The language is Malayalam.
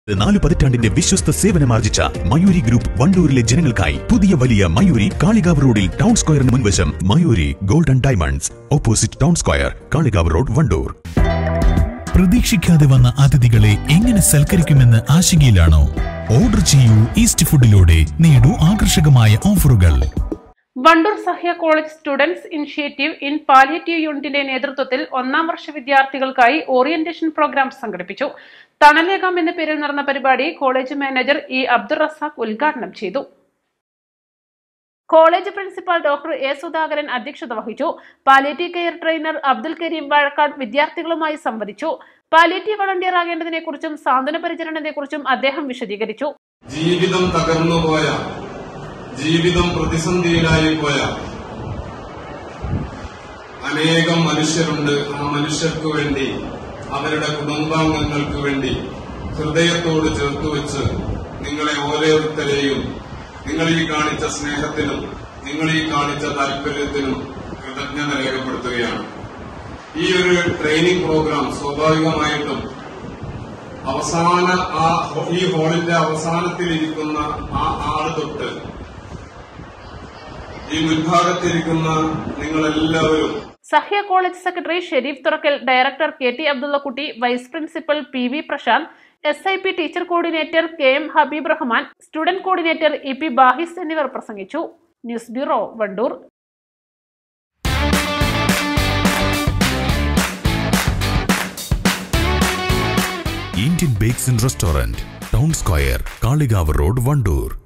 നാല് പതിറ്റാണ്ടിന്റെ വിശ്വസ്ത സേവനമാർജിച്ച മയൂരി ഗ്രൂപ്പ് വണ്ടൂരിലെ ജനങ്ങൾക്കായി പുതിയ വലിയ മയൂരി കാളികാവ് റോഡിൽ ടൗൺ സ്ക്വയറിന് മുൻവശം Mayuri golden diamonds opposite town square Kalikavu road Wandoor പ്രതീക്ഷിക്കാതെ വന്ന അതിഥികളെ എങ്ങനെ സൽക്കരിക്കുമെന്ന് ആശങ്കയിലാണോ ഓർഡർ ചെയ്യൂ ഈസ്റ്റ് ഫുഡിലൂടെ നേടൂ ആകർഷകമായ ഓഫറുകൾ Wandoor Sahya college students initiative in palliative യൂണിറ്റിന്റെ നേതൃത്വത്തിൽ ഒന്നാം വർഷ വിദ്യാർത്ഥികൾക്കായി ഓറിയന്റേഷൻ പ്രോഗ്രാം സംഘടിപ്പിച്ചു തണലേകം എന്ന പേരിൽ നടന്ന പരിപാടി college manager E Abdul Razak ഉദ്ഘാടനം ചെയ്തു college principal doctor A Sudhakaran അധ്യക്ഷത വഹിച്ചു palliative care trainer Abdul Kareem Vazhakkad വിദ്യാർത്ഥികളുമായി സംവദിച്ചു പാലിയേറ്റീവ് വളണ്ടിയർ ആകേണ്ടതിനെക്കുറിച്ചും സാന്ത്വന പരിചരണത്തെക്കുറിച്ചും അദ്ദേഹം വിശദീകരിച്ചു ജീവിതം തകർന്നുപോയ ജീവിതം പ്രതിസന്ധിയിലായി പോയ അനേകം മനുഷ്യരുണ്ട് ആ മനുഷ്യർക്ക് വേണ്ടി അവരുടെ കുടുംബാംഗങ്ങൾക്ക് വേണ്ടി ഹൃദയത്തോട് ചേർത്ത് വെച്ച് നിങ്ങളെ ഓരോരുത്തരെയും നിങ്ങൾ ഈ കാണിച്ച സ്നേഹത്തിനും നിങ്ങൾ ഈ കാണിച്ച താല്പര്യത്തിനും കൃതജ്ഞത രേഖപ്പെടുത്തുകയാണ് ഈ ഒരു ട്രെയിനിങ് പ്രോഗ്രാം സ്വാഭാവികമായിട്ടും അവസാന ആ ഈ ഹോളിന്റെ അവസാനത്തിലിരിക്കുന്ന ആ ആള് തൊട്ട് ഈ മുൻഭാഗത്തിരിക്കുന്ന നിങ്ങളെല്ലാവരും Sahya college secretary Sharif Thurakkal director K T Abdullakutty vice principal P V Prashanth S I P teacher coordinator K M Habeeb Rahman student coordinator E P Bahis എന്നിവർ പ്രസംഗിച്ചു news bureau Wandoor Indian bakes and restaurant town square Kalikavu road Wandoor